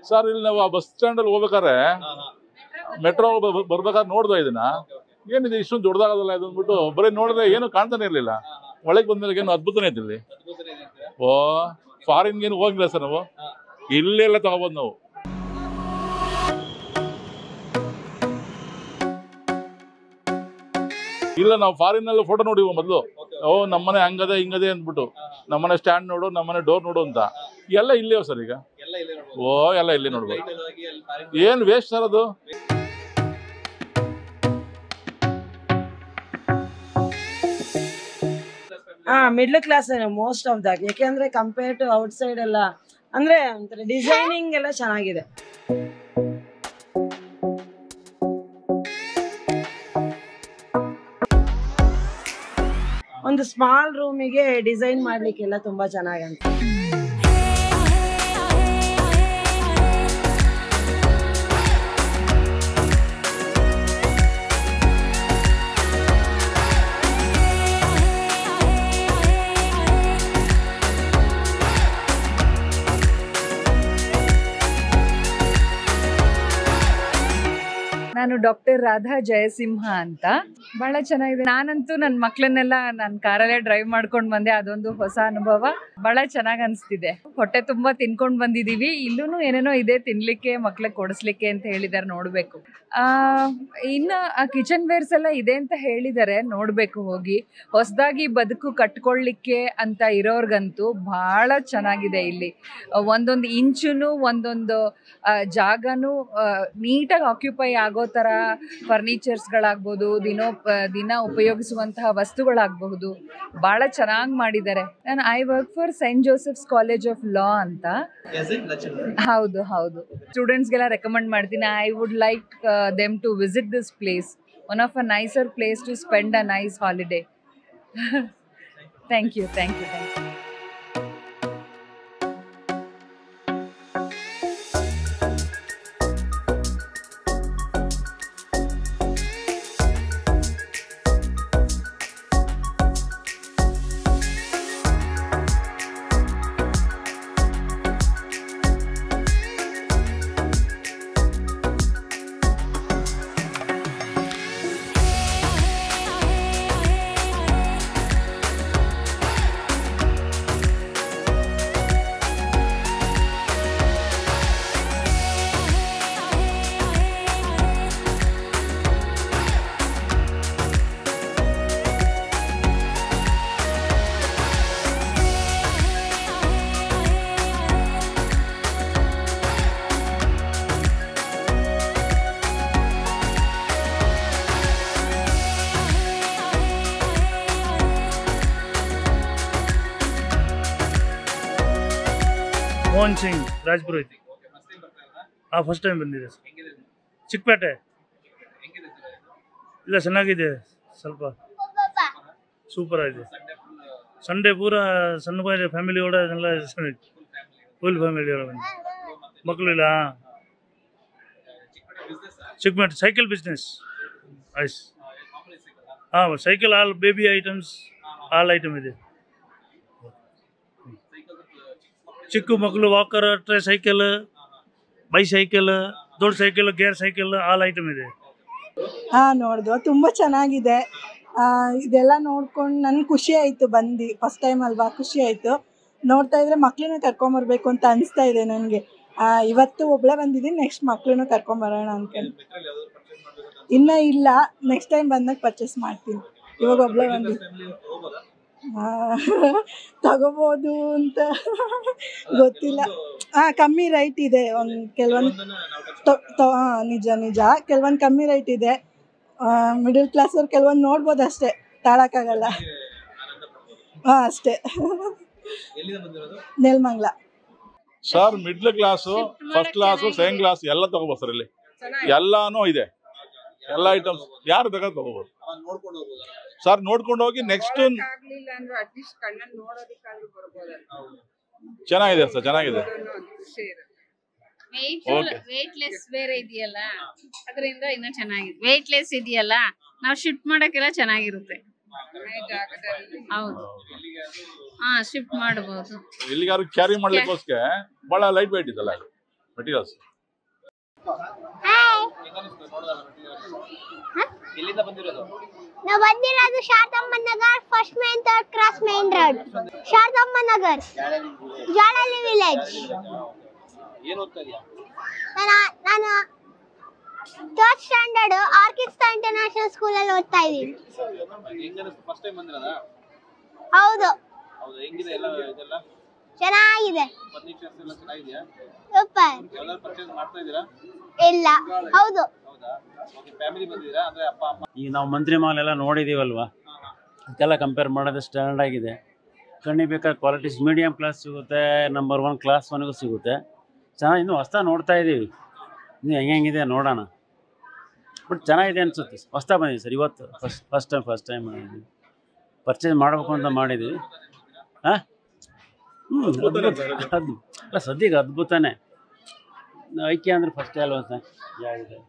Sir ಇಲ್ಲಿ ನಾವು ಆ ಬಸ್ ಸ್ಟ್ಯಾಂಡ್ ಅಲ್ಲಿ ಹೋಗ್ಬೇಕಾದ್ರೆ ಮೆಟ್ರೋ ಬರ್ಬೇಕಾದ್ರೆ ನೋಡ್ದೆ ಇದನ್ನ ಏನಿದೆ ಇಷ್ಟೊಂದು ದೊಡ್ಡದಾಗದಲ್ಲ ಇದು ಅಂದ್ಬಿಟ್ಟು ಬರೀ ನೋಡಿದ್ರೆ ಏನು ಕಾಣ್ತಾನೆ ಇರ್ಲಿಲ್ಲ ಒಳಗೆ ಬಂದ್ಮೇಲೆ ಏನು ಅದ್ಭುತನೇ ಐತಿ ಇಲ್ಲಿ ಓ ಫಾರಿನ್ ಏನು ಹೋಗಿಲ್ಲ ಸರ್ ನಾವು ಇಲ್ಲೆಲ್ಲ ತಗೋಬೋದು ನಾವು ಇಲ್ಲ ನಾವು ಫಾರಿನ್ ಎಲ್ಲ ಫೋಟೋ ನೋಡಿವ ಮೊದಲು ಓ ನಮ್ಮನೆ ಹಂಗದೆ ಹಿಂಗದೆ ಅಂದ್ಬಿಟ್ಟು ನಮ್ಮನೆ ಸ್ಟ್ಯಾಂಡ್ ನೋಡು ನಮ್ಮನೆ ಡೋರ್ ನೋಡು ಅಂತ ಎಲ್ಲ ಇಲ್ಲೇ ಸರ್ ಈಗ ಎಲ್ಲ ಇಲ್ಲೇ ನೋಡ್ಬೋದು ಓ ಎಲ್ಲ ಇಲ್ಲಿ ನೋಡ್ಬೋದು Flight ಅಲ್ಲಿ ಹೋಗಿ ಅಲ್ಲಿ foreign ಏನ್ ವೇಸ್ಟ್ ಸರ್ ಅದು ಹಾ middle class most of that ಯಾಕೆಂದ್ರೆ ಕಂಪೇರ್ ಟು ಔಟ್ ಸೈಡ್ ಎಲ್ಲ ಅಂದ್ರೆ ಒಂಥರ ಡಿಸೈನಿಂಗ್ ಎಲ್ಲ ಚೆನ್ನಾಗಿದೆ ಒಂದು ಸ್ಮಾಲ್ ರೂಮಿಗೆ ಡಿಸೈನ್ ಮಾಡ್ಲಿಕ್ಕೆಲ್ಲ ತುಂಬಾ ಚೆನ್ನಾಗಂತ ನಾನು ಡಾಕ್ಟರ್ ರಾಧಾ ಜಯಸಿಂಹ ಅಂತ ಬಹಳ ಚೆನ್ನಾಗಿದೆ ನಾನಂತೂ ನನ್ನ ಮಕ್ಳನ್ನೆಲ್ಲ ನಾನು ಕಾರಲ್ಲೇ ಡ್ರೈವ್ ಮಾಡ್ಕೊಂಡು ಬಂದೆ ಅದೊಂದು ಹೊಸ ಅನುಭವ ಬಹಳ ಚೆನ್ನಾಗಿ ಅನಿಸ್ತಿದೆ ಹೊಟ್ಟೆ ತುಂಬಾ ತಿನ್ಕೊಂಡು ಬಂದಿದೀವಿ ಇಲ್ಲೂ ಏನೇನೋ ಇದೆ ತಿನ್ಲಿಕ್ಕೆ ಮಕ್ಳಿಗೆ ಕೊಡಿಸ್ಲಿಕ್ಕೆ ಅಂತ ಹೇಳಿದಾರೆ ನೋಡ್ಬೇಕು ಆ ಇನ್ನು ಆ ಕಿಚನ್ ವೇರ್ಸ್ ಎಲ್ಲ ಇದೆ ಅಂತ ಹೇಳಿದ್ದಾರೆ ನೋಡ್ಬೇಕು ಹೋಗಿ ಹೊಸದಾಗಿ ಬದುಕು ಕಟ್ಕೊಳ್ಳಿಕ್ಕೆ ಅಂತ ಇರೋರ್ಗಂತೂ ಬಹಳ ಚೆನ್ನಾಗಿದೆ ಇಲ್ಲಿ ಒಂದೊಂದು ಇಂಚುನು ಒಂದೊಂದು ಆ, ಜಾಗನೂ ನೀಟಾಗಿ ಆಕ್ಯುಪೈ ಆಗೋ ಥರ ಫರ್ನಿಚರ್ಸ್ಗಳಾಗ್ಬೋದು ದಿನೋ ದಿನ ಉಪಯೋಗಿಸುವಂತಹ ವಸ್ತುಗಳಾಗಬಹುದು ಭಾಳ ಚೆನ್ನಾಗಿ ಮಾಡಿದ್ದಾರೆ ನಾನು I work for Saint Joseph's college of law ಅಂತ Is it lecturer? ಹೌದು ಹೌದು ಸ್ಟೂಡೆಂಟ್ಸ್ಗೆಲ್ಲ ರೆಕಮೆಂಡ್ ಮಾಡ್ತೀನಿ I would like them to visit this place one of a nicer place to spend a nice holiday thank you thank you thank you Mohan Singh Rajpurohit Okay, first time ಬರ್ತಾ ಇರೋದಾ? ಹಾಂ first time ಬಂದಿದೆ sir ಹೆಂಗಿದೆ ಇದು? ಚಿಕ್ಕಪೇಟೆ ಹೆಂಗಿದೆ sir ಇದು? ಇಲ್ಲ ಚೆನ್ನಾಗಿದೆ ಸ್ವಲ್ಪ ಸೂಪರ್ ಆಗಿದೆ Sunday full, uh, ಸಂಡೇ ಪೂರ ಸಣ್ಣ ಬಾಯಿ ಫ್ಯಾಮಿಲಿ ಕೂಡ ಎಲ್ಲ full family. ಫುಲ್ ಫ್ಯಾಮಿಲಿ ಎಲ್ಲ ಬಂದು ಮತ್ತೆ ಮಕ್ಕಳು ಇಲ್ಲ ಹಾಂ ಚಿಕ್ಕಪೇಟೆ business ಆ? ಚಿಕ್ಕಪೇಟೆ ಸೈಕಲ್ ಬಿಸ್ನೆಸ್ ಐಸ್ ಆ, ಇದು ಮಾಮೂಲಿ ಸಿಗಲ್ಲ? ಹಾಂ cycle all baby items all item ಇದೆ Cycle, uh, ಚಿಕ್ಕ ಮಕ್ಳಿಗೆ ಚಿಕ್ಕ ಮಕ್ಕಳು walker tricycle bicycle ದೊಡ್ಡ cycle gear cycle all item ಇದೆ ಹಾ ನೋಡ್ದು ತುಂಬಾ ಚೆನ್ನಾಗಿದೆ ಆ, ಇದೆಲ್ಲ ನೋಡ್ಕೊಂಡು ನನ್ಗೆ ಖುಷಿ ಆಯ್ತು ಬಂದು ಫಸ್ಟ್ ಟೈಮ್ ಅಲ್ವಾ ಖುಷಿ ಆಯ್ತು ನೋಡ್ತಾ ಇದ್ರೆ ಮಕ್ಳನ್ನ ಕರ್ಕೊಂಬರ್ಬೇಕು ಅಂತ ಅನಿಸ್ತಾ ಇದೆ ನನಗೆ ಇವತ್ತು ಒಬ್ಳೆ ಬಂದಿದ್ದೀನಿ ನೆಕ್ಸ್ಟ್ ಮಕ್ಳನ್ನ ಕರ್ಕೊಂಬರೋಣ ಅನ್ಕೊಂಡು Petrol ಯಾವ್ದಾದ್ರು purchase ಮಾಡ್ಬೇಕು ಅಂತ ಇನ್ನ ಇಲ್ಲ ನೆಕ್ಸ್ಟ್ ಟೈಮ್ ಬಂದಾಗ ಪರ್ಚೇಸ್ ಮಾಡ್ತೀನಿ ಇವಾಗ ಒಬ್ಳೆ ಬಂದಿ family ಹೋಗ್ಬೋದಾ? ತಗೋಬೋದು ಅಂತ ಗೊತ್ತಿಲ್ಲ ಹಾ ಕಮ್ಮಿ ರೈಟ್ ಇದೆ ಒಂದು ಕೆಲವೊಂದು ಒಂದನ್ನ ನಾವು touch ತೊ- ತೊ- ಹಾ, ನಿಜ ನಿಜ ಕೆಲವೊಂದು ಕಮ್ಮಿ ರೈಟ್ ಇದೆ ಮಿಡಲ್ ಕ್ಲಾಸ್ ಅವ್ರು ಕೆಲವೊಂದು ನೋಡ್ಬೋದು ಅಷ್ಟೇ ತಾಳಕ್ಕಾಗಲ್ಲ ಮಾಡಿ ಆನಂದ ಪಡ್ಬೋದು. ಹಾಂ ಅಷ್ಟೇ ಎಲ್ಲಿಂದ ಬಂದಿರೋದು Nelamangala sir middle class first class second class ಎಲ್ಲ ತಗೋಬೋದು ಸರ್ ಇಲ್ಲಿ ಎಲ್ಲಾನು ಇದೆ ಎಲ್ಲ ಐಟಮ್ಸ್ ಯಾರು ಬೇಕಾದ್ರೂ ತಗೋಬೋದು ಅವಾಗ ನೋಡ್ಕೊಂಡು ಹೋಗ್ಬೋದಾ ಸರ್ ನೋಡ್ಕೊಂಡು ಹೋಗಿ ನೆಕ್ಸ್ಟ್ ಆಗ್ಲಿಲ್ಲ ಅಂದ್ರೆ ಅಟ್ಲೀಸ್ಟ್ ಕಣ್ಣಲ್ಲಿ ನೋಡೋದಕ್ಕಾದ್ರೂ ಬರ್ಬೋದಲ್ಲ ಚೆನ್ನಾಗಿದೆ ಸರ್ ಚೆನ್ನಾಗಿದೆ ಖುಷಿ ಇರುತ್ತೆ Okay. ವೇಟ್ಲೆಸ್ ಬೇರೆ ಇದೆಯಲ್ಲ ಅದರಿಂದ ಇನ್ನೂ ಚೆನ್ನಾಗಿದೆ ವೇಟ್ಲೆಸ್ ಇದೆಯಲ್ಲ ನಾವು ಶಿಫ್ಟ್ ಮಾಡಕ್ಕೆಲ್ಲ ಚೆನ್ನಾಗಿರುತ್ತೆ ಹೌದು ಹಾ ಶಿಫ್ಟ್ ಮಾಡಬಹುದು ಇಲ್ಲಿಗಾರು ಕ್ಯಾರಿ ಮಾಡ್ಲಿಕ್ಕೋಸ್ಕರ ಬಹಳ ಲೈಟ್ weight ಇದಲ್ಲ ಅದು ಮೆಟೀರಿಯಲ್ಸ್ ಹೆಂಗನಿಸ್ತು ನೋಡೋದಲ್ಲ ಎಲ್ಲಿಂದ ಬಂದಿರೋದು ನಾವು ಬಂದಿರೋದು Sharadamma Nagar first main third cross main road Sharadamma Nagar ಜಾಳಲ್ಲಿ ವಿಲೇಜ್ ಏನು ಓದ್ತಾ ಇದೀಯಾ ನಾನು ನಾನು ಥರ್ಡ್ ಸ್ಟ್ಯಾಂಡರ್ಡ್ ಆರ್ಕಿಸ್ತಾ ಇಂಟರ್ನ್ಯಾಷನಲ್ ಸ್ಕೂಲಲ್ಲಿ ಓದ್ತಾ ಇದ್ದೀನಿ ಹೆಂಗನಿಸ್ತು ಫಸ್ಟ್ ಟೈಮ್ ಬಂದಿರೋದಾ ಹೌದು ಹೌದು ಹೆಂಗಿದೆ ಎಲ್ಲ ಇದೆಲ್ಲ ಚೆನ್ನಾಗಿದೆ ಫರ್ನಿಚರ್ಸ್ ಎಲ್ಲ ಚೆನ್ನಾಗಿದೆಯಾ ಸೂಪರ್ ಯಾವ್ದಾದ್ರು ಪರ್ಚೇಸ್ ಮಾಡ್ತಾ ಇದ್ದೀರಾ ಇಲ್ಲ ಹೌದು ಹೌದಾ ಓಕೆ ಫ್ಯಾಮಿಲಿ ಬಂದಿದ್ದೀರಾ ಅಂದ್ರೆ ಅಪ್ಪ ಅಮ್ಮ ಈಗ ನಾವು ಮಂತ್ರಿ ಮಾಲ್ ಎಲ್ಲ ನೋಡಿದ್ದೀವಲ್ವ ಅದಕ್ಕೆಲ್ಲ ಕಂಪೇರ್ ಮಾಡೋದು ಸ್ಟ್ಯಾಂಡರ್ಡ್ ಆಗಿದೆ ಕಣ್ಣಿಗೆ ಬೇಕಾದ ಕ್ವಾಲಿಟೀಸ್ ಮೀಡಿಯಮ್ ಕ್ಲಾಸ್ ಸಿಗುತ್ತೆ ನಂಬರ್ ಒನ್ ಕ್ಲಾಸ್ ಒನ್ಗೂ ಸಿಗುತ್ತೆ ಚೆನ್ನಾಗಿ ಇನ್ನೂ ಹೊಸ್ತಾ ನೋಡ್ತಾ ಇದ್ದೀವಿ ಇನ್ನು ಹೆಂಗೆ ಹೆಂಗಿದೆ ನೋಡೋಣ ಬಟ್ ಚೆನ್ನಾಗಿದೆ ಅನಿಸುತ್ತೆ ಹೊಸ್ತಾ ಬಂದಿದೆ ಸರ್ ಇವತ್ತು first first time first time ಮಾಡಿದ್ವಿ ಪರ್ಚೇಸ್ ಮಾಡಬೇಕು ಅಂತ ಮಾಡಿದ್ವಿ ಹಾಂ ಹ್ಞೂ ಅದ್ಭುತ ಅದು ಅಲ್ಲ ಸದ್ಯಕ್ಕೆ ಅದ್ಭುತನೇ ಐಕ್ಯ ಅಂದ್ರೆ ಫಸ್ಟ್ ಅಲ್ವಾ ಸರ್ ಯಾವಿದೆ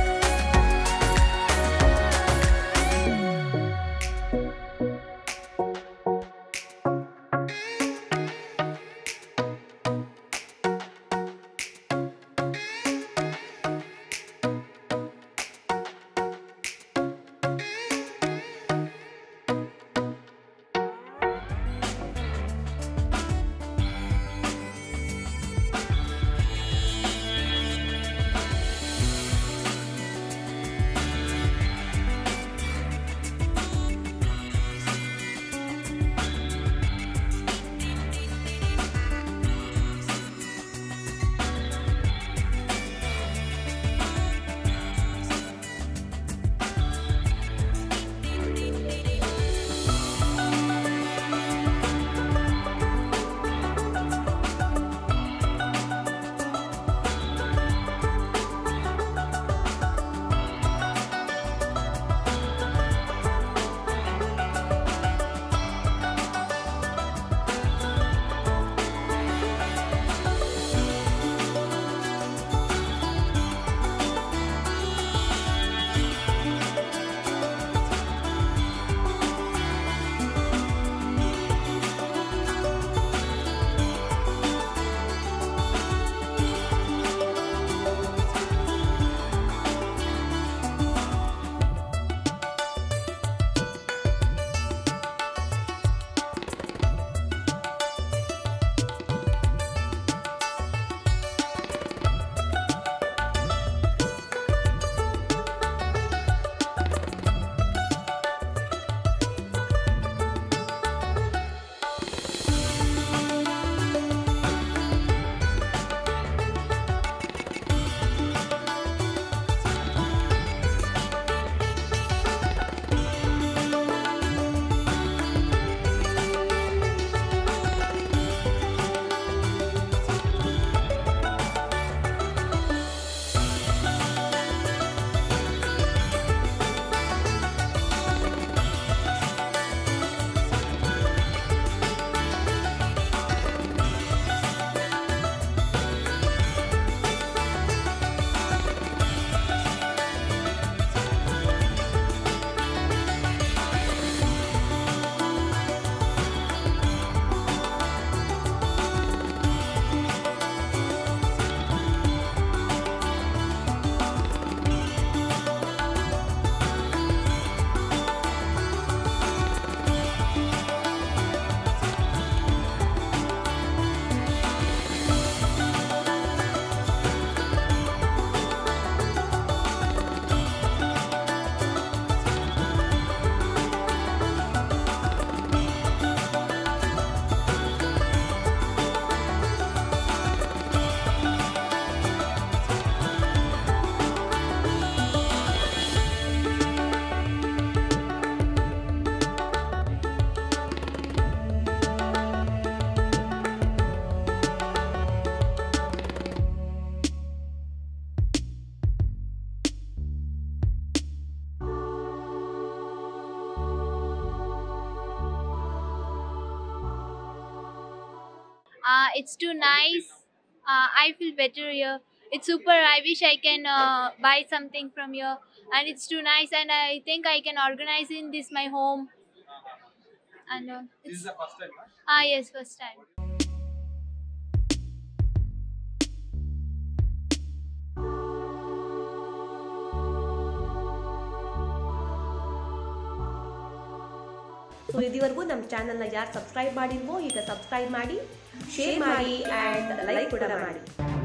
Uh, it's too nice. Uh, I feel better here. It's super. I wish I can uh, buy something from here, and it's too nice. And I think I can organize in this my home. And uh, This it's is the first time. ah yes, first time. So ಇದುವರೆಗೂ ನಮ್ಮ ಚಾನಲ್ನ ಯಾರು subscribe ಮಾಡಿಲ್ವೋ ಈಗ subscribe ಮಾಡಿ share ಮಾಡಿ and like ಕೂಡ ಮಾಡಿ